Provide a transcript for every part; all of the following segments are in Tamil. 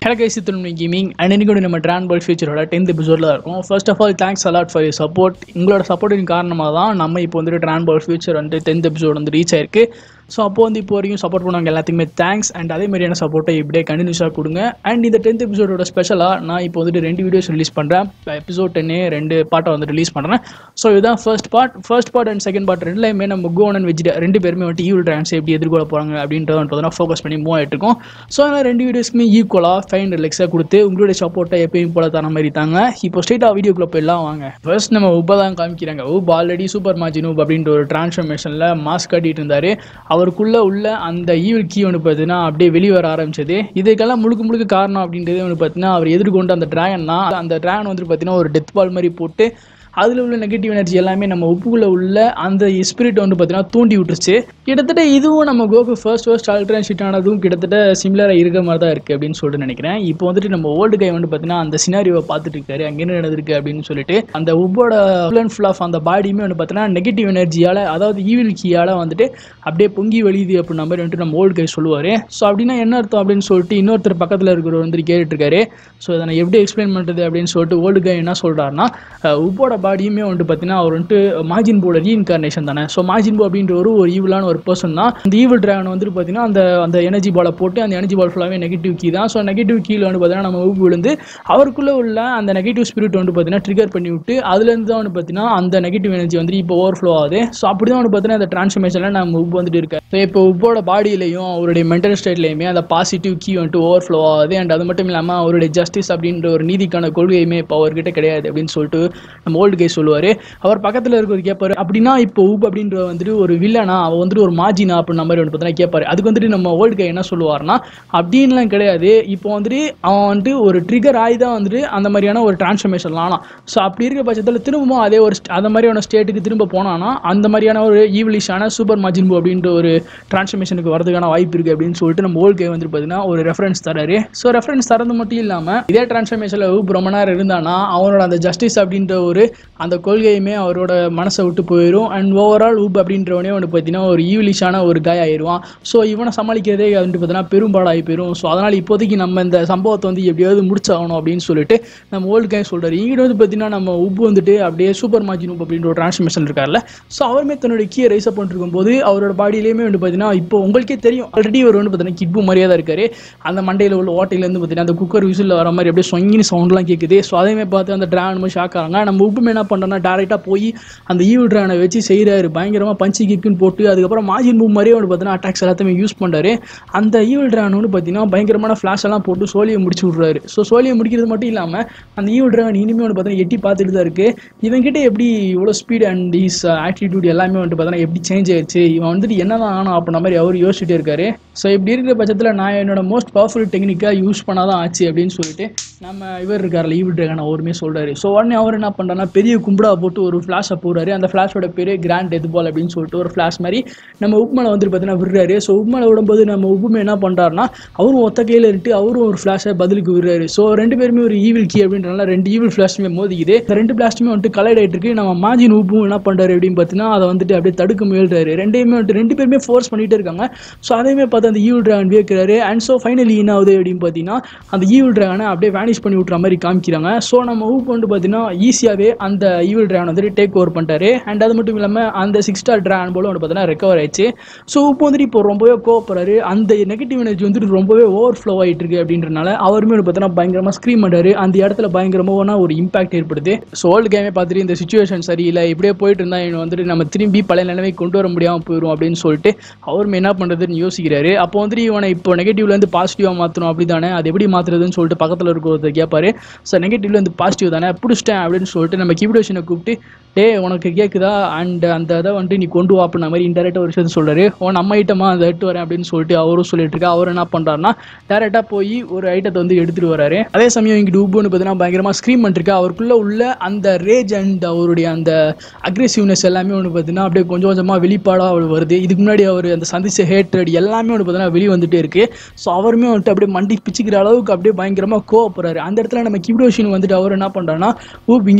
ஹலகைசி திருமணி கேமிங் அண்ட் இன்னைக்கு நம்ம ட்ரான் பால் ஃபியூச்சரோட டென்த் எபிசோடில் இருக்கும் first of all thanks a lot for you support உங்களோட சப்போர்ட்டின் காரணமாக தான் நம்ம இப்போ வந்துட்டு ட்ரான் பால் ஃபியூச்சர் வந்து டென்த் எபிசோட் வந்து ரீச் ஆயிருக்கு ஸோ அப்போ வந்து இப்போ வரைக்கும் சப்போர்ட் பண்ணவங்க எல்லாத்துக்குமே தேங்க்ஸ் அண்ட் அதே மாதிரியான சப்போர்ட்டை இப்படியே கண்டினியூஸாக கொடுங்க அண்ட் இந்த டென்த் எபிசோடோட ஸ்பெஷலாக நான் இப்போ வந்துட்டு ரெண்டு வீடியோஸ் ரிலீஸ் பண்ணுறேன் எபிசோட் டென்னே ரெண்டு பார்ட்டை வந்து ரிலீஸ் பண்ணுறேன் ஸோ இதுதான் first part first part and second part ரெண்டுலையுமே நம்ம கோன் அண்ட் வெஜிட ரெண்டு பேருமே வந்துட்டு ஈவில் ட்ரான்ஸ் எப்படி எதிர்கொள்ள போகிறாங்க அப்படின்றத வந்து பார்த்தீங்கன்னா ஃபோக்கஸ் பண்ணி மூவ் ஆகிட்டு இருக்கோம் ஸோ அதனால் ரெண்டு வீடியோஸ்க்குமே ஈக்குவலாக ஃபைவ் ஹண்ட்ரட் லெக்ஸாக கொடுத்து உங்களுடைய சப்போர்ட்டை எப்பயும் போல தர மாதிரி தாங்க இப்போ ஸ்ட்ரெயிட்டாக வீடியோக்குள்ளே போயிடலாம் வாங்க ஃபர்ஸ்ட் நம்ம உப்பை தான் காமிக்கிறாங்க உப் ஆல்ரெடி சூப்பர் மாஜினூப் அப்படின்ற ஒரு டிரான்ஸ்ஃபர்மேஷனில் மாஸ்க் கட்டிட்டு இருந்தார் அவருக்குள்ளே உள்ள அந்த ஈவில் கீ ஒன்று பார்த்தீங்கன்னா அப்படியே வெளியே வர ஆரம்பிச்சது இதுக்கெல்லாம் முழுக்க முழுக்க காரணம் அப்படின்றது ஒன்று பார்த்தீங்கன்னா அவர் எதிர்கொண்ட அந்த டிராகன் தான் அந்த டிராகன் வந்துட்டு பார்த்தீங்கன்னா ஒரு டெத் பால் மாதிரி போட்டு அதில் உள்ள நெகட்டிவ் எனர்ஜி எல்லாமே நம்ம உப்புக்குள்ளே உள்ள அந்த ஸ்பிரிட் வந்து பார்த்தீங்கன்னா தூண்டி விட்டுருச்சு கிட்டத்தட்ட இதுவும் நம்ம கோகு ஃபர்ஸ்ட் ஃபர்ஸ்ட் அல்ட்ரன் ஷீட் ஆனதும் கிட்டத்தட்ட சிமிலராக இருக்கிற மாதிரி தான் இருக்குது அப்படின்னு சொல்லிட்டு நினைக்கிறேன் இப்போ வந்துட்டு நம்ம ஓல்டு கை வந்து பார்த்தீங்கன்னா அந்த சினாரியோவை பார்த்துட்டு இருக்காரு அங்கே என்ன நடந்திருக்கு அப்படின்னு சொல்லிட்டு அந்த உப்போட ஃபுல் அண்ட் ஃபுல் ஆஃப் அந்த பாடியுமே வந்து பார்த்தீங்கன்னா நெகட்டிவ் எனர்ஜியால் அதாவது ஈவில் கீயால் வந்துட்டு அப்படியே பொங்கி வழியுது அப்படின்ற மாதிரி வந்துட்டு நம்ம ஓல்டு கை சொல்லுவார் ஸோ அப்படின்னா என்ன அர்த்தம் அப்படின்னு சொல்லிட்டு இன்னொருத்தர் பக்கத்தில் இருக்கிறவர் வந்துட்டு கேட்டுட்டு இருக்காரு ஸோ இதை நான் எப்படி எக்ஸ்பிளைன் பண்ணுறது அப்படின்னு சொல்லிட்டு ஓல்டு கை என்ன சொல்கிறாருன்னா உப்போட பாடியுமே வந்துட்டு பார்த்தீங்கன்னா அவர் வந்துட்டு மாஜின் போட ரீஇன்கார்னேஷன் தானே ஸோ மாஜின் போ அப்படின்ற ஒரு ஒரு ஈவிலான ஒரு பர்சன் தான் இந்த ஈவில் டிராகன் வந்துட்டு பார்த்தீங்கன்னா அந்த அந்த எனர்ஜி பாலை போட்டு அந்த எனர்ஜி பால் ஃபுல்லாகவே நெகட்டிவ் கீ தான் ஸோ நெகட்டிவ் கீழ வந்து பார்த்தீங்கன்னா நம்ம உப்பு விழுந்து அவருக்குள்ளே உள்ள அந்த நெகட்டிவ் ஸ்பிரிட் வந்து பார்த்தீங்கன்னா ட்ரிகர் பண்ணி விட்டு அதுலேருந்து தான் வந்து பார்த்தீங்கன்னா அந்த நெகட்டிவ் எனர்ஜி வந்து இப்போ ஓவர் ஃப்ளோ ஆகுது ஸோ அப்படி தான் வந்து பார்த்தீங்கன்னா அந்த டிரான்ஸ்ஃபர்மேஷனில் நம்ம உப்பு வந்துட்டு இருக்கு ஸோ இப்போ உப்போட பாடியிலையும் அவருடைய மென்டல் ஸ்டேட்லையுமே அந்த பாசிட்டிவ் கீ வந்துட்டு ஓவர் ஃப்ளோ ஆகுது அண்ட் அது மட்டும் இல்லாமல் அவருடைய ஜஸ்டிஸ் அப்படின்ற ஒரு நீதிக்கான கொள்கையுமே இப்போ அவர்கிட்ட கிடையாது அப்படின்னு சொல்லிட்டு நம்ம ஓல்டு கை சொல்லுவார் அவர் பக்கத்தில் இருக்கிறது கேட்பாரு அப்படின்னா இப்போ ஊப் அப்படின்ற வந்துட்டு ஒரு வில்லனா அவன் வந்துட்டு ஒரு மாஜினா அப்படின்ற மாதிரி வந்து பார்த்தீங்கன்னா கேட்பாரு அதுக்கு வந்துட்டு நம்ம ஓல்டு கை என்ன சொல்லுவார்னா அப்படின்லாம் கிடையாது இப்போ வந்துட்டு அவன் வந்துட்டு ஒரு ட்ரிகர் ஆகி தான் வந்துட்டு அந்த மாதிரியான ஒரு டிரான்ஸ்ஃபர்மேஷன் ஆனான் ஸோ அப்படி இருக்க பட்சத்தில் திரும்பவும் அதே ஒரு st- அந்த மாதிரியான ஸ்டேட்டுக்கு திரும்ப போனான்னா அந்த மாதிரியான ஒரு ஈவிலிஷான சூப்பர் மாஜின்பு அப்படின்ற ஒரு டிரான்ஸ்ஃபர்மேஷனுக்கு வரதுக்கான வாய்ப்பு இருக்குது அப்படின்னு சொல்லிட்டு நம்ம ஓல்டு கை வந்துட்டு பார்த்தீங்கன்னா ஒரு ரெஃபரன்ஸ் தராரு ஸோ ரெஃபரன்ஸ் தரது மட்டும் இல்லாமல் இதே டிரான்ஸ்ஃபர்மேஷனில் ஊப் ரொம்ப நேரம் இருந்தானா அவனோட அந்த ஜஸ்டிஸ் அப்படின்ற ஒரு அந்த கொள்கையுமே அவரோட மனசை விட்டு போயிடும் அண்ட் ஓவரால் ஊப் அப்படின்றவனே வந்து பார்த்தீங்கன்னா ஒரு ஈவிலிஷான ஒரு காய் ஆயிடுவான் ஸோ இவனை சமாளிக்கிறதே வந்துட்டு பார்த்தீங்கன்னா பெரும்பாடாகி போயிடும் ஸோ அதனால் இப்போதைக்கு நம்ம இந்த சம்பவத்தை வந்து எப்படியாவது முடிச்சாகணும் அப்படின்னு சொல்லிட்டு நம்ம ஓல்டு காய் சொல்கிறாரு இங்கிட்ட வந்து பார்த்தீங்கன்னா நம்ம உப்பு வந்துட்டு அப்படியே சூப்பர் மார்ஜின் உப்பு அப்படின்ற ஒரு டிரான்ஸ்மிஷன் இருக்கார்ல ஸோ அவருமே தன்னுடைய கீயை ரைஸ் அப் பண்ணிருக்கும் போது அவரோட பாடியிலேயுமே வந்து பார்த்தீங்கன்னா இப்போ உங்களுக்கே தெரியும் ஆல்ரெடி அவர் வந்து பார்த்தீங்கன்னா கிட்பு மாதிரியே தான் இருக்காரு அந்த மண்டையில் உள்ள ஓட்டையிலேருந்து பார்த்தீங்கன்னா அந்த குக்கர் விசில் வர மாதிரி அப்படியே சொங்கின்னு சவுண்ட்லாம் கேட்குது ஸோ அதேமாதிரி பார்த்து அந்த ட்ரான் மாதிரி ஷாக் ஆகிறாங்க நம்ம உப்புமே என்ன பண்ணுறோன்னா டேரெக்டாக போய் அந்த ஈவு ட்ரானை வச்சு செய்கிறாரு பயங்கரமாக பஞ்சு கிக்குன்னு போட்டு அதுக்கப்புறம் மாஜின் மூவ் மாதிரியே வந்து பார்த்தீங்கன்னா அட்டாக்ஸ் எல்லாத்தையுமே யூஸ் பண்ணுறாரு அந்த ஈவில் ட்ரான் வந்து பார்த்தீங்கன்னா பயங்கரமான ஃப்ளாஷ் எல்லாம் போட்டு சோழியை முடிச்சு விட்றாரு ஸோ சோழியை முடிக்கிறது மட்டும் இல்லாமல் அந்த ஈவில் ட்ரான் இனிமேல் வந்து பார்த்தீங்கன்னா எட்டி பார்த்துட்டு தான் இருக்குது இவன்கிட்ட எப்படி இவ்வளோ ஸ்பீட் அண்ட் இஸ் ஆட்டிடியூட் எல்லாமே வந்துட்டு பார்த்தீங்கன்னா எப்படி சேஞ்ச் ஆயிடுச்சு இவன் வந்துட்டு என்னதான் ஆனா அப்படின்ற மாதிரி அவர் யோசிச்சுட்டே இருக்காரு ஸோ இப்படி இருக்கிற பட்சத்தில் நான் என்னோட மோஸ்ட் பவர்ஃபுல் டெக்னிக்காக யூஸ் பண்ணாதான் ஆச்சு அப்படின்னு சொல்லிட்டு நம்ம இவர் இருக்கார்ல ஈவில் ட்ராகன் அவருமே சொல்றாரு ஸோ உடனே அவர் என்ன பண்ணுறாருன்னா பெரிய கும்படா போட்டு ஒரு ஃப்ளாஷை போடுறாரு அந்த ஃப்ளாஷோட பேர் கிராண்ட் எது பால் அப்படின்னு சொல்லிட்டு ஒரு ஃப்ளாஷ் மாதிரி நம்ம உப்புமலை வந்துட்டு பார்த்தீங்கன்னா விடுறாரு ஸோ உப்புமலை விடும்போது நம்ம உப்புமே என்ன பண்ணுறாருன்னா அவரும் ஒத்த கையில் இருந்து அவரும் ஒரு ஃப்ளாஷை பதிலுக்கு விடுறாரு ஸோ ரெண்டு பேருமே ஒரு ஈவில் கீ அப்படின்றனால ரெண்டு ஈவில் ஃப்ளாஷுமே மோதிக்குது இந்த ரெண்டு பிளாஸ்ட்டுமே வந்துட்டு கலெக்ட் ஆகிட்டு இருக்கு நம்ம மாஜின் உப்பும் என்ன பண்ணுறாரு அப்படின்னு பார்த்தீங்கன்னா அதை வந்துட்டு அப்படியே தடுக்க முயல்றாரு ரெண்டையுமே வந்துட்டு ரெண்டு பேருமே ஃபோர்ஸ் பண்ணிட்டே இருக்காங்க ஸோ அதையுமே பார்த்து அந்த ஈவில் ட்ராகன் வியக்கிறாரு அண்ட் ஸோ ஃபைனலி என்ன ஆகுது அப்படின்னு பார்த்தீங்கன்னா அந்த ஈவில் ட்ராகனை அப்படியே வேனிஷ் பண்ணி விட்ற மாதிரி காமிக்கிறாங்க ஸோ நம்ம ஊப் வந்து பார்த்தீங்கன்னா ஈஸியாகவே அந்த ஈவில் ட்ராகன் வந்துட்டு டேக் ஓவர் பண்ணிட்டாரு அண்ட் அது மட்டும் இல்லாமல் அந்த சிக்ஸ் ஸ்டார் ட்ராகன் போல வந்து பார்த்தீங்கன்னா ரெக்கவர் ஆயிடுச்சு ஸோ இப்போ வந்துட்டு இப்போ ரொம்பவே கோவப்படுறாரு அந்த நெகட்டிவ் எனர்ஜி வந்துட்டு ரொம்பவே ஓவர் ஃப்ளோ ஆகிட்டு இருக்கு அப்படின்றனால அவருமே வந்து பார்த்தீங்கன்னா பயங்கரமாக ஸ்க்ரீம் பண்ணுறாரு அந்த இடத்துல பயங்கரமான ஒரு இம்பாக்ட் ஏற்படுது ஸோ ஓல்டு கேமே பார்த்துட்டு இந்த சுச்சுவேஷன் சரியில்லை இப்படியே போயிட்டு இருந்தால் இவனை வந்துட்டு நம்ம திரும்பி பழைய நிலைமை கொண்டு வர முடியாமல் போயிடும் அப்படின்னு சொல்லிட்டு அவருமே என்ன பண்ணுறதுன்னு யோசிக்கிறாரு அப்போ வந்துட்டு இவனை இப்போ நெகட்டிவ்லேருந்து பாசிட்டிவாக மாற்றணும் அப்படி தானே அது எப்படி மாற்றுறதுன்னு சொல்லிட்டு பக்கத்தில் இருக்கிறத கேட்பாரு ஸோ நெகட்டிவ்லேருந்து பாசிட்டிவ் தானே பிடிச்சிட்டேன் அப்படின்னு சொல்லிட்டு நம்ம கிபிடேஷனை கூப்பிட்டு டே உனக்கு கேட்குதா அண்ட் அந்த இதை வந்துட்டு நீ கொண்டு வா அப்படின்ற மாதிரி இன்டெரக்டாக ஒரு விஷயத்த சொல்கிறாரு உன் நம்ம ஐட்டமாக அதை எடுத்து வரேன் அப்படின்னு சொல்லிட்டு அவரும் சொல்லிட்டு இருக்கா அவர் என்ன பண்ணுறாருன்னா டேரெக்டாக போய் ஒரு ஐட்டத்தை வந்து எடுத்துகிட்டு வராரு அதே சமயம் இங்கிட்டு உப்புன்னு பார்த்தீங்கன்னா பயங்கரமாக ஸ்க்ரீம் பண்ணிருக்கா அவருக்குள்ளே உள்ள அந்த ரேஜ் அண்ட் அவருடைய அந்த அக்ரெசிவ்னஸ் எல்லாமே ஒன்று பார்த்தீங்கன்னா அப்படியே கொஞ்சம் கொஞ்சமாக வெளிப்பாடாக அவர் வருது இதுக்கு முன்னாடி அவர் அந்த சந்திச்ச ஹேட்ரட் எல்லாமே ஒன்று பார்த்தீங்கன்னா வெளியே வந்துட்டே இருக்கு ஸோ அவருமே வந்துட்டு அப்படியே மண்டி பிச்சுக்கிற அளவுக்கு அப்படியே பயங்கரமாக கோவப்படுறாரு அந்த இடத்துல நம்ம கிப்டோஷின் வந்துட்டு அவர் என்ன பண்ணுறாருன்னா ஊப் இங்கே பாரு இது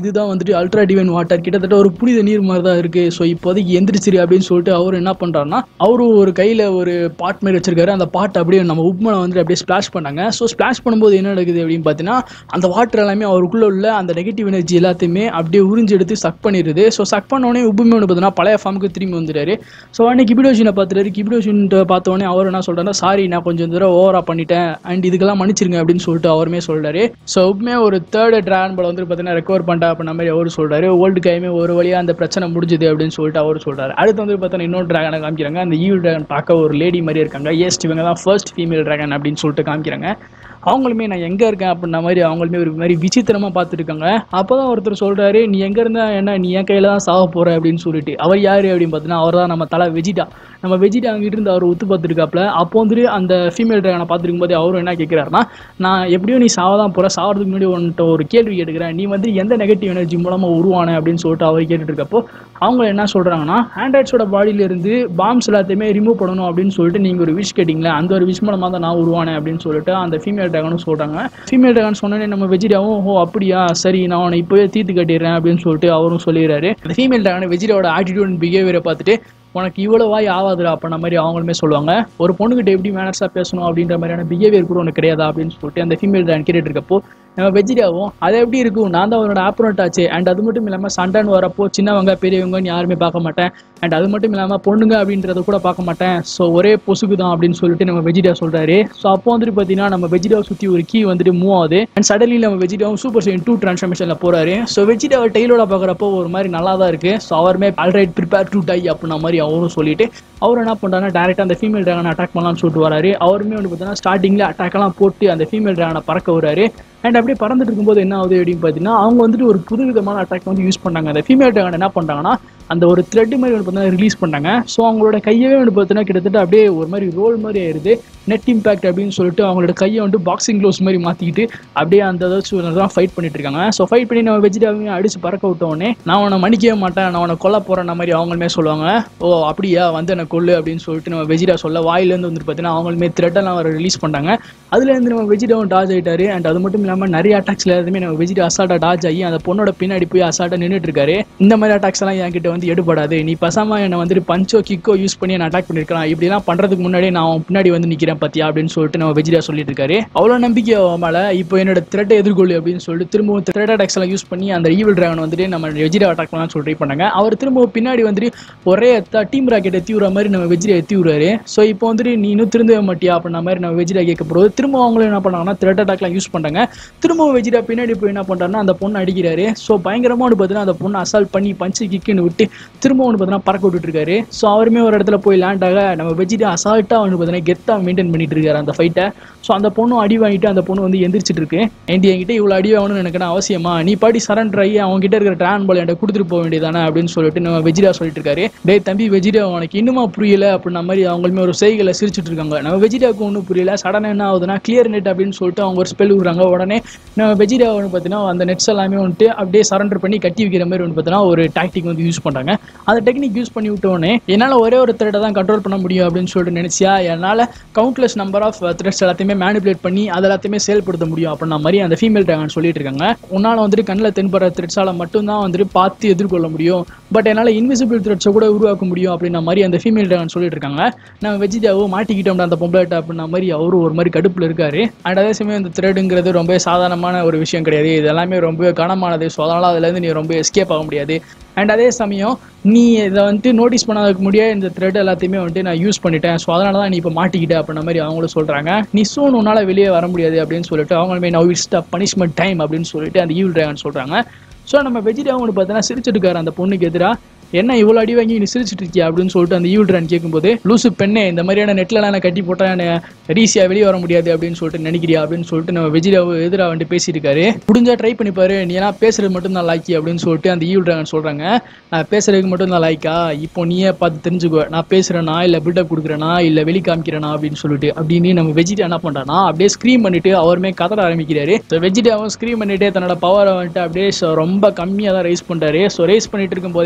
இதுதான் வந்துட்டு அல்ட்ரா டிவைன் வாட்டர் கிட்டத்தட்ட ஒரு புனித நீர் மாதிரி தான் இருக்கு ஸோ இப்போதைக்கு எந்திரிச்சிரு அப்படின்னு சொல்லிட்டு அவர் என்ன பண்றாருன்னா அவரும் ஒரு கையில ஒரு பாட் மாதிரி வச்சிருக்காரு அந்த பாட் அப்படியே நம்ம உப்மனை வந்துட்டு அப்படியே ஸ்பிளாஷ் பண்ணாங்க ஸோ ஸ்பிளாஷ் பண்ணும்போது என்ன நடக்குது அப்படின்னு பார்த்தீங்கன்னா அந்த வாட்டர் எல்லாமே அவருக்குள்ள உள்ள அந்த நெகட்டிவ் எனர்ஜி எல்லாத்தையுமே அப்படியே உறிஞ்சு எடுத்து சக் பண்ணிடுது ஸோ சக் பண்ணோடனே உப்புமே ஒன்று பார்த்தீங்கன்னா பழைய ஃபார்முக்கு திரும்பி வந்துட்டாரு ஸோ அன்னைக்கு கிபிடோஷினை பார்த்துட்டாரு கிபிடோஷின் பார்த்தோன்னே அவர் என்ன சொல்றாருன்னா சாரி நான் கொஞ்சம் தூரம் ஓவரா பண்ணிட்டேன் அண்ட் இதுக்கெல்லாம் மன்னிச்சிருங்க அப்படின்னு சொல்லிட்டு அவருமே சொல்றாரு ஸோ உப்புமே ஒரு தேர்ட் டிராகன் பால் வந்து பார்த்தீங்கன்னா ரெக்கவர் பண்ணிட்டா அப்படின்ற மாதிரி அவர் சொல்றாரு ஓல்டு கைமே ஒரு வழியா அந்த பிரச்சனை முடிஞ்சுது அப்படின்னு சொல்லிட்டு அவர் சொல்றாரு அடுத்து வந்து பார்த்தீங்கன்னா இன்னொரு டிராகனை காமிக்கிறாங்க அந்த ஈவில் டிராகன் பார்க்க ஒரு லேடி மாதிரி இருக்காங்க ஏஸ்ட் இவங்க தான் ஃபர்ஸ்ட் ஃபீமேல் டிராகன் அப்படின்னு சொல்லிட்டு காமிக்கிறாங்க அவங்களுமே நான் எங்கே இருக்கேன் அப்படின்ன மாதிரி அவங்களுமே ஒரு மாதிரி விசித்திரமாக பார்த்துட்டு இருக்காங்க அப்போ தான் ஒருத்தர் சொல்கிறாரு நீ எங்கே இருந்தா என்ன நீ என் கையில் தான் சாக போகிற அப்படின்னு சொல்லிட்டு அவர் யார் அப்படின்னு பார்த்தீங்கன்னா அவர் தான் நம்ம தலை வெஜிடா நம்ம வெஜிடா அங்கிட்டு இருந்து அவர் ஒத்து பார்த்துருக்காப்புல அப்போ வந்துட்டு அந்த ஃபீமேல் ட்ராகனை பார்த்துருக்கும் போது அவரும் என்ன கேட்குறாருன்னா நான் எப்படியும் நீ சாவ தான் போகிற சாவறதுக்கு முன்னாடி உன்கிட்ட ஒரு கேள்வி கேட்டுக்கிறேன் நீ வந்து எந்த நெகட்டிவ் எனர்ஜி மூலமாக உருவான அப்படின்னு சொல்லிட்டு அவர் கேட்டுட்டு இருக்கப்போ அவங்க என்ன சொல்கிறாங்கன்னா ஆண்ட்ராய்ட்ஸோட பாடியிலேருந்து பாம்ஸ் எல்லாத்தையுமே ரிமூவ் பண்ணணும் அப்படின்னு சொல்லிட்டு நீங்கள் ஒரு விஷ் கேட்டிங்களே அந்த ஒரு விஷ் மூலமாக தான் நான் உருவானேன் அப்படின்னு சொல்லிட்டு அந்த ஃபீமேல் ட்ராகனும் சொல்கிறாங்க ஃபீமேல் ட்ராகன் சொன்னோன்னே நம்ம வெஜிடாவும் ஓ அப்படியா சரி நான் அவனை இப்போவே தீர்த்து கட்டிடுறேன் அப்படின்னு சொல்லிட்டு அவரும் சொல்லிடுறாரு அந்த ஃபீமேல் ட்ராகன் வெஜிடாவோட ஆட்டிடியூட் அண்ட் பிஹேவியரை பார்த்துட்டு உனக்கு இவ்வளோ வாய் ஆகாதுடா அப்படின்ற மாதிரி அவங்களுமே சொல்லுவாங்க ஒரு பொண்ணுகிட்ட எப்படி மேனர்ஸாக பேசணும் அப்படின்ற மாதிரியான பிஹேவியர் கூட உனக்கு கிடையாதா அப்படின்னு சொல்லிட்டு அந்த ஃபீமேல் ட்ராகன் கேட்டுட்டு இருக்கப்போ நம்ம வெஜிடாவும் அது எப்படி இருக்கும் நான் தான் அவனோட ஆப்ரோட் ஆச்சு அண்ட் அது மட்டும் இல்லாமல் சண்டைன்னு வரப்போ சின்னவங்க பெரியவங்கன்னு யாருமே பார்க்க மாட்டேன் அண்ட் அது மட்டும் இல்லாமல் பொண்ணுங்க அப்படின்றத கூட பார்க்க மாட்டேன் ஸோ ஒரே பொசுகு தான் அப்படின்னு சொல்லிட்டு நம்ம வெஜிடா சொல்கிறாரு ஸோ அப்போ வந்துட்டு பார்த்தீங்கன்னா நம்ம வெஜிடாவை சுற்றி ஒரு கீ வந்துட்டு மூவ் ஆகுது அண்ட் சடன்லி நம்ம வெஜிடாவும் சூப்பர் சைன் டூ ட்ரான்ஸ்ஃபர்மேஷனில் போகிறாரு ஸோ வெஜிடாவை டெய்லோட பார்க்குறப்போ ஒரு மாதிரி நல்லா தான் இருக்குது ஸோ அவருமே ஆல்ரைட் ப்ரிப்பேர் டு டை அப்படின்ன மாதிரி அவரும் சொல்லிட்டு அவர் என்ன பண்ணுறாருன்னா டேரெக்டாக அந்த ஃபீமேல் ட்ராகனை அட்டாக் பண்ணலாம்னு சொல்லிட்டு வராரு அவருமே வந்து பார்த்தீங்கன்னா ஸ்டார்டிங்கில் அட்டாக்லாம் போட்டு அந்த ஃபீமேல் ட்ராகனை பறக்க வராரு அண்ட் அப்படியே பறந்துட்டு இருக்கும்போது என்ன ஆகுது அப்படின்னு பார்த்தீங்கன்னா அவங்க வந்துட்டு ஒரு புது விதமான அட்டாக் வந்து யூஸ் பண்ணாங்க அந்த ஃபீமேல் ட்ராகன் என்ன பண்ணுறாங்கன்னா அந்த ஒரு த்ரெட் மாதிரி வந்து பார்த்தீங்கன்னா ரிலீஸ் பண்ணாங்க ஸோ அவங்களோட கையவே வந்து பார்த்தீங்கன்னா கிட்டத்தட்ட அப்படியே ஒரு மாதிரி ரோல் மாதிரி ஆயிருது நெட் இம்பாக்ட் அப்படின்னு சொல்லிட்டு அவங்களோட கையை வந்து பாக்ஸிங் க்ளோஸ் மாதிரி மாற்றிக்கிட்டு அப்படியே அந்த ஏதாச்சும் தான் ஃபைட் பண்ணிட்டு இருக்காங்க ஸோ ஃபைட் பண்ணி நம்ம வெஜிடாவையும் அடிச்சு பறக்க விட்ட உடனே நான் உன்னை மன்னிக்கவே மாட்டேன் நான் உன்னை கொல்ல போகிறேன் மாதிரி அவங்களுமே சொல்லுவாங்க ஓ அப்படியா வந்து என்னை கொல்லு அப்படின்னு சொல்லிட்டு நம்ம வெஜிடா சொல்ல வாயிலேருந்து வந்துட்டு பார்த்தீங்கன்னா அவங்களுமே த்ரெட்டெல்லாம் வர ரிலீஸ் பண்ணாங்க அதுலேருந்து நம்ம வெஜிடாவும் டாஜ் ஆயிட்டாரு அண்ட் அது மட்டும் இல்லாமல் நிறைய அட்டாக்ஸ்ல எல்லாத்துமே நம்ம வெஜிடா அசால்ட்டாக டாஜ் ஆகி அந்த பொண்ணோட பின்னாடி போய் அசால்ட்டாக நின்றுட்டு இருக்காரு இந்த மாதிரி அட்டாக்ஸ் எல்லாம் என்கிட்ட வந்து எடுபடாது நீ பசாம என்னை வந்துட்டு பஞ்சோ கிக்கோ யூஸ் பண்ணி என்ன அட்டாக் பண்ணிருக்கலாம் இப்படிலாம் பண்றதுக்கு முன்னாடி நான் அவன் பின்னாடி வந்து நிக்கிறேன் பத்தியா அப்படின்னு சொல்லிட்டு நம்ம வெஜிடா சொல்லிட்டு இருக்காரு அவ்வளோ நம்பிக்கை அவன் மேல இப்போ என்னோட த்ரெட்டை எதிர்கொள்ளு அப்படின்னு சொல்லிட்டு திரும்பவும் த்ரெட் அட்டாக்ஸ் எல்லாம் யூஸ் பண்ணி அந்த ஈவில் டிராகன் வந்துட்டு நம்ம வெஜிடா அட்டாக் பண்ணலாம்னு சொல்லி ட்ரை பண்ணாங்க அவர் திரும்பவும் பின்னாடி வந்துட்டு ஒரே டீம் ராக்கெட் எத்தி விடுற மாதிரி நம்ம வெஜிடா எத்தி விடுறாரு ஸோ இப்போ வந்துட்டு நீ இன்னும் திருந்தவே மாட்டியா அப்படின்ற மாதிரி நம்ம வெஜிடா கேட்க போகிறது திரும்ப அவங்களும் என்ன பண்ணாங்கன்னா த்ரெட் அட்டாக்லாம் யூஸ் பண்ணாங்க திரும்பவும் வெஜிடா பின்னாடி போய் என்ன பண்றாருன்னா அந்த பொண்ணை அடிக்கிறாரு ஸோ பயங்கரமா வந்து பார்த்தீங்கன்னா அந்த பொண்ணை அசால்ட் பண்ணி பஞ்சு கிக்குன்னு விட்டு திரும்ப வந்து பார்த்தீங்கன்னா பறக்க விட்டுட்டு இருக்காரு ஸோ அவருமே ஒரு இடத்துல போய் லேண்ட் ஆக நம்ம வெஜிடா அசால்ட்டாக வந்து பார்த்தீங்கன்னா கெத்தாக மெயின்டைன் பண்ணிட்டு இருக்காரு அந்த ஃபைட்டை ஸோ அந்த பொண்ணும் அடி வாங்கிட்டு அந்த பொண்ணு வந்து எந்திரிச்சிட்டு இருக்கு ஏண்டி என்கிட்ட இவ்வளோ அடி வாங்கணும்னு எனக்கு என்ன அவசியமா நீ பாடி சரண்டர் ஆகி அவங்க கிட்ட இருக்கிற ட்ரான் பால் என்கிட்ட கொடுத்துட்டு போக வேண்டியதானே அப்படின்னு சொல்லிட்டு நம்ம வெஜிடா சொல்லிட்டு இருக்காரு டேய் தம்பி வெஜிடா உனக்கு இன்னுமா புரியல அப்படின்ன மாதிரி அவங்களுமே ஒரு செய்களை சிரிச்சிட்டு இருக்காங்க நம்ம வெஜிடாவுக்கு ஒன்றும் புரியல சடனாக என்ன ஆகுதுன்னா கிளியர் நெட் அப்படின்னு சொல்லிட்டு அவங்க ஒரு ஸ்பெல் விடுறாங்க உடனே நம்ம வெஜிடா வந்து பார்த்தீங்கன்னா அந்த நெட்ஸ் எல்லாமே வந்துட்டு அப்படியே சரண்டர் பண்ணி கட்டி வைக்கிற மாதிரி வந்து பார்த்தீங்கன்னா ஒரு டாக்டிக் வந்து யூஸ் பண்ணுறாங்க அந்த டெக்னிக் யூஸ் பண்ணி விட்டோடனே என்னால் ஒரே ஒரு த்ரெட்டை தான் கண்ட்ரோல் பண்ண முடியும் அப்படின்னு சொல்லிட்டு நினைச்சியா என்னால் கவுண்ட்லெஸ் நம்பர் ஆஃப் த்ரெட்ஸ் எல்லாத்தையுமே மேனிபுலேட் பண்ணி அது எல்லாத்தையுமே செயல்படுத்த முடியும் அப்படின்ன மாதிரி அந்த ஃபீமேல் ட்ராகன் சொல்லிட்டு இருக்காங்க உன்னால் வந்துட்டு கண்ணில் தென்படுற த்ரெட்ஸால் மட்டும்தான் வந்துட்டு பார்த்து எதிர்கொள்ள முடியும் பட் என்னால் இன்விசிபிள் த்ரெட்ஸை கூட உருவாக்க முடியும் அப்படின்ன மாதிரி அந்த ஃபீமேல் ட்ராகன் சொல்லிட்டு இருக்காங்க நம்ம வெஜிடாவோ மாட்டிக்கிட்டோம்டா அந்த பொம்பளைட்ட அப்படின்ன மாதிரி அவரும் ஒரு மாதிரி கடுப்பில் இருக்காரு அண்ட் அதே சமயம் இந்த த்ரெட்டுங்கிறது ரொம்ப சாதாரணமான ஒரு விஷயம் கிடையாது இது எல்லாமே ரொம்ப கனமானது ஸோ அதனால் அதுலேருந்து நீ ரொம்ப எஸ்கேப் ஆக முடியாது அண்ட் அதே சமயம் நீ இதை வந்துட்டு நோட்டீஸ் பண்ணாததுக்கு முடியாது இந்த த்ரெட் எல்லாத்தையுமே வந்துட்டு நான் யூஸ் பண்ணிட்டேன் ஸோ அதனால தான் நீ இப்போ மாட்டிக்கிட்ட அப்படின்ற மாதிரி அவங்களும் சொல்கிறாங்க நீ சூன் உன்னால் வெளியே வர முடியாது அப்படின்னு சொல்லிட்டு அவங்களுமே now it's the punishment time அப்படின்னு சொல்லிட்டு அந்த ஈவில் ட்ராகன் சொல்கிறாங்க ஸோ நம்ம வெஜிடேவன் வந்து பார்த்தீங்கன்னா சிரிச்சிட்டு இருக்காரு அந்த பொண்ணுக்கு எதிராக என்ன இவ்வளோ அடி வாங்கி நீ சிரிச்சிட்டு இருக்கியா அப்படின்னு சொல்லிட்டு அந்த ஈவில் ட்ரான் கேட்கும்போது லூசு பெண்ணே இந்த மாதிரியான நெட்லலாம் நான் கட்டி போட்டா என்ன ஈஸியாக வெளியே வர முடியாது அப்படின்னு சொல்லிட்டு நினைக்கிறியா அப்படின்னு சொல்லிட்டு நம்ம வெஜிடாவை எதிராக வந்துட்டு பேசிட்டு இருக்காரு முடிஞ்சா ட்ரை பண்ணி பாரு நீ ஏன்னா பேசுறது மட்டும் தான் லாக்கி அப்படின்னு சொல்லிட்டு அந்த ஈவில் ட்ராகன் சொல்றாங்க நான் பேசுறதுக்கு மட்டும் தான் லாய்க்கா இப்போ நீயே பார்த்து தெரிஞ்சுக்கோ நான் பேசுறேனா இல்லை பில்டப் கொடுக்குறேனா இல்லை வெளி காமிக்கிறேனா அப்படின்னு சொல்லிட்டு அப்படின்னு நம்ம வெஜிடா என்ன பண்றானா அப்படியே ஸ்க்ரீம் பண்ணிட்டு அவருமே கதற ஆரம்பிக்கிறாரு ஸோ வெஜிடாவும் ஸ்க்ரீம் பண்ணிட்டு தன்னோட பவரை வந்துட்டு அப்படியே so ரொம்ப கம்மியாக தான் ரைஸ் பண்றாரு ஸோ ரைஸ் பண்ணிட்டு இருக்கும் போதே அந்த சூப்பர்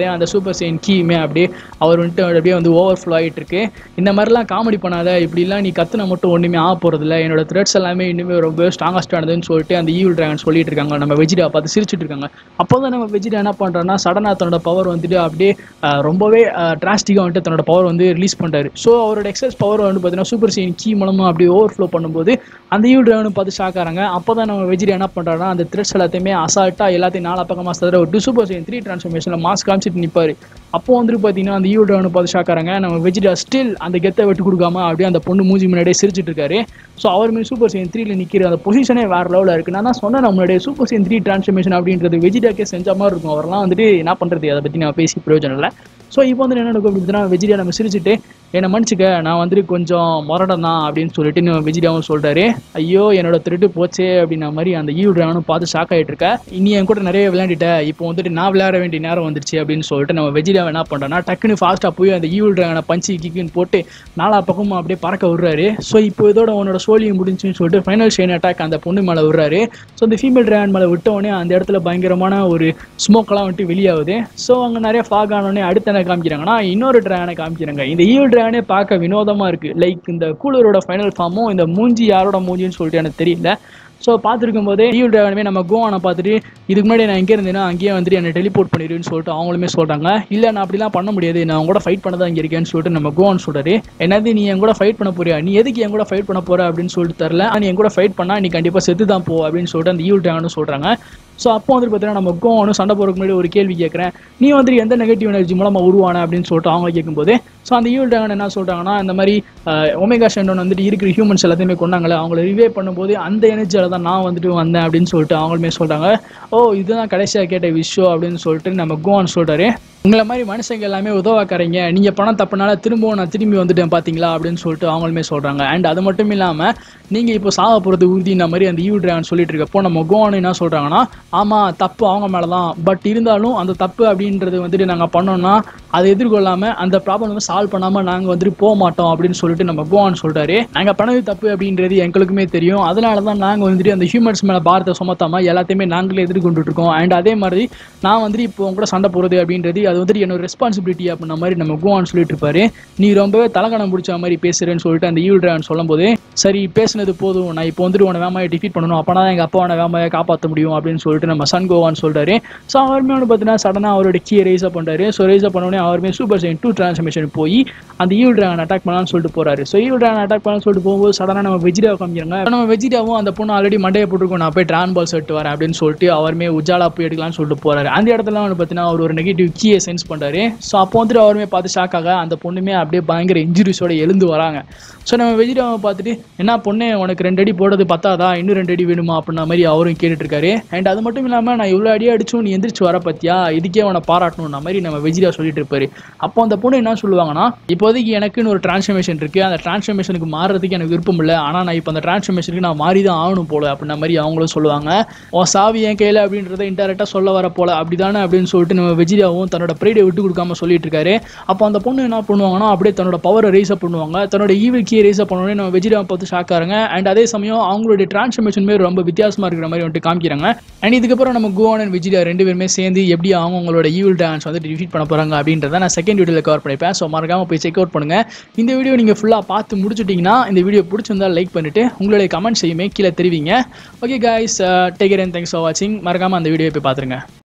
சூப்பர் செயின் கீயுமே அப்படியே அவர் வந்துட்டு அப்படியே வந்து ஓவர் ஃப்ளோ ஆகிட்டு இருக்கு இந்த மாதிரிலாம் காமெடி பண்ணாத இப்படிலாம் நீ கத்துன மட்டும் ஒன்றுமே ஆக போகிறதில்ல என்னோட த்ரெட்ஸ் எல்லாமே இன்னுமே ரொம்ப ஸ்ட்ராங்கஸ்டானதுன்னு சொல்லிட்டு அந்த ஈவில் டிராகன் சொல்லிட்டு இருக்காங்க நம்ம வெஜிடா பார்த்து சிரிச்சிட்டு இருக்காங்க அப்போ தான் நம்ம வெஜிடா என்ன பண்ணுறோன்னா சடனாக தன்னோட பவர் வந்துட்டு அப்படியே அஹ், ரொம்பவே டிராஸ்டிக்காக வந்துட்டு தன்னோட பவர் வந்து ரிலீஸ் பண்ணுறாரு ஸோ அவரோட எக்ஸஸ் பவர் வந்து பார்த்தீங்கன்னா சூப்பர் செயின் கீ மூலமாக அப்படியே ஓவர் ஃப்ளோ பண்ணும்போது அந்த ஈவில் டிராகனும் பார்த்து ஷாக் ஆகிறாங்க அப்போ தான் நம்ம வெஜிடா என்ன பண்ணுறாருன்னா அந்த த்ரெட்ஸ் எல்லாத்தையுமே அசால்ட்டாக எல்லாத்தையும் நாலா பக்கமாக சதுர ஒரு சூப்பர் செயின் த்ரீ ட்ரான்ஸ்ஃபர்மேஷனில் மாஸ்க் காமிச்சிட்டு நிற்பாரு அப்போ வந்துட்டு பார்த்தீங்கன்னா அந்த ஈவில் டிராகனை பார்த்து ஷாக் ஆகிறாங்க நம்ம வெஜிடா ஸ்டில் அந்த கெத்தை விட்டு கொடுக்காம அப்படியே அந்த பொண்ணு மூஞ்சி முன்னாடியே சிரிச்சிட்டு இருக்காரு ஸோ அவர் மீது சூப்பர் செயின் த்ரீல நிற்கிற அந்த பொசிஷனே வேற லெவலில் இருக்கு நான் தான் சொன்னேன் நம்மளுடைய சூப்பர் செயின் த்ரீ ட்ரான்ஸ்ஃபர்மேஷன் அப்படின்றது வெஜிடாக்கே செஞ்ச மாதிரி இருக்கும் அவரெல்லாம் வந்துட்டு என்ன பண்ணுறது அதை பற்றி நான் பேசி பிரயோஜனம் இல்லை ஸோ இப்போ வந்து என்ன நடக்கும் அப்படின்னா வெஜிடா நம்ம சிரிச்சிட்டு என்னை மன்னிச்சுக்க நான் வந்துட்டு கொஞ்சம் முரடம் தான் அப்படின்னு சொல்லிட்டு நம்ம வெஜிடாவும் சொல்றாரு ஐயோ என்னோட திருட்டு போச்சே அப்படின்ன மாதிரி அந்த ஈவு டிராகனும் பார்த்து ஷாக் ஆகிட்டு இருக்க இனி என் கூட நிறைய விளையாண்டுட்ட இப்போ வந்துட்டு நான் விளையாட வேண்டிய நேரம் வந்துருச்சு அப்படின்னு சொல்லிட்டு நம்ம வெஜிடா என்ன பண்ணுறோன்னா டக்குன்னு ஃபாஸ்ட்டாக போய் அந்த ஈவில் டிராகனை பஞ்சு கிக்குன்னு போட்டு நாலா பக்கமும் அப்படியே பறக்க விடுறாரு ஸோ இப்போ இதோட உன்னோட சோழியும் முடிஞ்சுன்னு சொல்லிட்டு ஃபைனல் ஷெயின் அட்டாக் அந்த பொண்ணு மேலே விடுறாரு ஸோ அந்த ஃபீமேல் டிராகன் மேலே விட்ட உடனே அந்த இடத்துல பயங்கரமான ஒரு ஸ்மோக்கெல்லாம் வந்துட்டு வெளியாகுது ஸோ அங்கே நிறைய ஃபாக் ஆனோடனே அடுத்து என்ன காமிக்கிறாங்கன்னா இன்னொரு டிராகனை காமிக்கிறாங்க இந்த ஈவில் டிராகனே பார்க்க வினோதமாக இருக்குது லைக் இந்த கூலரோட ஃபைனல் ஃபார்மும் இந்த மூஞ்சி யாரோட மூஞ்சின்னு சொல்லிட்டு எனக்கு தெரியல ஸோ பார்த்துருக்கும் போதே ஈவில் டிராகனுமே நம்ம கோவானை பார்த்துட்டு இதுக்கு முன்னாடி நான் எங்கே இருந்தேன்னா அங்கேயே வந்துட்டு என்னை டெலிபோர்ட் பண்ணிடுன்னு சொல்லிட்டு அவங்களுமே சொல்கிறாங்க இல்லை நான் அப்படிலாம் பண்ண முடியாது நான் உங்க கூட ஃபைட் பண்ண தான் இங்கே இருக்கேன்னு சொல்லிட்டு நம்ம கோவான் சொல்கிறாரு என்னது நீ என் கூட ஃபைட் பண்ண போறியா நீ எதுக்கு என் கூட ஃபைட் பண்ண போற அப்படின்னு சொல்லிட்டு தரல நீ என் கூட ஃபைட் பண்ணா நீ கண்டிப்பாக செத்து தான் போ அப்படின்னு சொல்லிட்டு அந்த ஈவில் டிராகனும் சொல்கிறாங்க ஸோ அப்போ வந்துட்டு பார்த்தீங்கன்னா நம்ம கோவனும் சண்டை போகிறதுக்கு முன்னாடி ஒரு கேள்வி கேட்குறேன் நீ வந்துட்டு எந்த நெகட்டிவ் எனர்ஜி மூலமாக உருவான அப்படின்னு சொல்லிட்டு அவங்க கேட்கும்போது ஸோ அந்த ஈவில் டிராகன் என்ன சொல்கிறாங்கன்னா இந்த மாதிரி ஒமேகா ஷெண்டோன் வந்துட்டு இருக்கிற ஹியூமன்ஸ் எல்லாத்தையுமே கொண்டாங்களே அவங்கள ரிவே பண்ணும்போது அந்த எனர்ஜியால தான் நான் வந்துட்டு வந்தேன் அப்படின்னு சொல்லிட்டு அவங்களுமே சொல்கிறாங்க ஓ இதுதான் கடைசியாக கேட்ட விஷயம் அப்படின்னு சொல்லிட்டு நம்ம கோவான் சொல்கிறாரு உங்களை மாதிரி மனுஷங்க எல்லாமே உதவாக்கறீங்க நீங்கள் பணம் தப்புனால திரும்பவும் நான் திரும்பி வந்துட்டேன் பார்த்தீங்களா அப்படின்னு சொல்லிட்டு அவங்களுமே சொல்கிறாங்க அண்ட் அது மட்டும் இல்லாமல் நீங்கள் இப்போ சாக போகிறது உறுதின மாதிரி அந்த ஈவு டிராகன் சொல்லிட்டு இருக்கப்போ நம்ம கோவான் என்ன சொல்கிறாங்கன்னா ஆமாம் தப்பு அவங்க மேலே தான் பட் இருந்தாலும் அந்த தப்பு அப்படின்றது வந்துட்டு நாங்கள் பண்ணோம்னா அதை எதிர்கொள்ளாமல் அந்த ப்ராப்ளம் வந்து சால்வ் பண்ணாமல் நாங்கள் வந்துட்டு போக மாட்டோம் அப்படின்னு சொல்லிட்டு நம்ம கோவான் சொல்கிறாரு நாங்கள் பண்ணது தப்பு அப்படின்றது எங்களுக்குமே தெரியும் அதனால தான் நாங்கள் வந்துட்டு அந்த ஹியூமன்ஸ் மேலே பாரத்தை சுமத்தாமல் எல்லாத்தையுமே நாங்களே எதிர்கொண்டுட்டு இருக்கோம் அண்ட் அதே மாதிரி நான் வந்துட்டு இப்போ உங்க கூட சண்டை போகிறது அப்படின்றது அது வந்துட்டு என்னோட ரெஸ்பான்சிபிலிட்டி அப்படின்ன மாதிரி நம்ம கோவான் சொல்லிட்டு இருப்பாரு நீ ரொம்பவே தலகணம் பிடிச்ச மாதிரி பேசுறேன்னு சொல்லிட்டு அந்த ஈவில் டிராகன் சொல்லும்போது சரி பேசுனது போதும் நான் இப்போ வந்துட்டு உன வேமாயை டிஃபீட் பண்ணணும் அப்பனா தான் எங்கள் அப்பாவோட வேமாயை காப்பாற்ற முடியும் அப்படின்னு சொல்லிட்டு நம்ம சன் கோவான் சொல்றாரு ஸோ அவருமே வந்து பார்த்தீங்கன்னா சடனாக அவரோட கீயை ரைஸ் அப் பண்ணுறாரு ஸோ ரைஸ் அப் பண்ணோடனே அவருமே சூப்பர் சைன் டூ டிரான்ஸ்ஃபர்மேஷன் போய் அந்த ஈவில் டிராகன் அட்டாக் பண்ணலாம்னு சொல்லிட்டு போறாரு ஸோ ஈவில் டிராகன் அட்டாக் பண்ணலாம்னு சொல்லிட்டு போகும்போது சடனாக நம்ம வெஜிடா காமிக்கிறாங்க நம்ம வெஜிடாவும் அந்த பொண்ணு ஆல்ரெடி மண்டையை போட்டுருக்கோம் நான் போய் ட்ரான் பால் செட்டு வரேன் அப்படின்னு சொல்லிட்டு அவருமே உஜாலா போய் எடுக்கலாம்னு சொல்லிட்டு போறாரு அந்த இடத்துல வந்து பார்த்தீங்கன்னா அவர் ஒரு நெகட்டிவ் கீயை சென்ஸ் பண்றாரு ஸோ அப்போ வந்துட்டு அவருமே பார்த்து ஷாக் ஆக அந்த பொண்ணுமே அப்படியே பயங்கர இன்ஜுரிஸோட எழுந்து வராங்க ஸோ நம்ம வெஜிடாவை பார்த்துட்டு என்ன பொண்ணு உனக்கு ரெண்டு அடி போடுறது பத்தாதா இன்னும் ரெண்டு அடி வேணுமா அப்படின்ன மாதிரி அவரும் கேட்டுட்டு இருக்காரு அண்ட் அது மட்டும் இல்லாமல் நான் இவ்வளோ அடி அடிச்சும் நீ எந்திரிச்சு வர பத்தியா இதுக்கே அவனை பாராட்டணும்ன மாதிரி நம்ம வெஜிடா சொல்லிட்டு இருப்பாரு அப்போ அந்த பொண்ணு என்ன சொல்லுவாங்கன்னா இப்போதைக்கு எனக்குன்னு ஒரு டிரான்ஸ்ஃபர்மேஷன் இருக்கு அந்த டிரான்ஸ்ஃபர்மேஷனுக்கு மாறுறதுக்கு எனக்கு விருப்பம் இல்லை ஆனால் நான் இப்போ அந்த டிரான்ஸ்ஃபர்மேஷனுக்கு நான் மாறி தான் ஆகணும் போல அப்படின்ன மாதிரி அவங்களும் சொல்லுவாங்க ஓ சாவி என் கையில் அப்படின்றத இன்டெரக்டாக சொல்ல வர போல அப்படிதானே அப்படின்னு சொல்லிட்டு நம்ம வெஜிடாவும் தன்னோட ப்ரைடை விட்டு கொடுக்காம சொல்லிட்டு இருக்காரு அப்போ அந்த பொண்ணு என்ன பண்ணுவாங்கன்னா அப்படியே தன்னோட பவரை ரைஸ் அப் பண்ணுவாங்க தன்னோட ஈவில் கீயை ரைஸ் அப் பண்ணோடனே நம்ம வெஜிடாவை பார்த்து ஷாக் ஆகிறாங்க அண்ட் அதே சமயம் அவங்களுடைய டிரான்ஸ்ஃபர்மேஷன் மாரி ரொம்ப வித்தியாசமா இருக்கிற மாதிரி வந்துட்டு காமிக்கிறாங்க அண்ட் இதுக்கப்புறம் நம்ம கோவான் அண்ட் விஜிடா ரெண்டு பேருமே சேர்ந்து எப்படி அவங்க அவங்களோட ஈவில் டான்ஸ் வந்து டிஃபீட் பண்ண போறாங்க அப்படின்றத நான் செகண்ட் வீடியோவில் கவர் பண்ணிப்பேன் ஸோ மறக்காம போய் செக் அவுட் பண்ணுங்க இந்த வீடியோ நீங்க ஃபுல்லாக பார்த்து முடிச்சுட்டீங்கன்னா இந்த வீடியோ பிடிச்சிருந்தா லைக் பண்ணிட்டு உங்களுடைய கமெண்ட்ஸையுமே கீழே தெரிவிங்க okay guys take care and thanks for வாட்சிங் மறக்காம அந்த வீடியோ போய் பார்த்துருங்க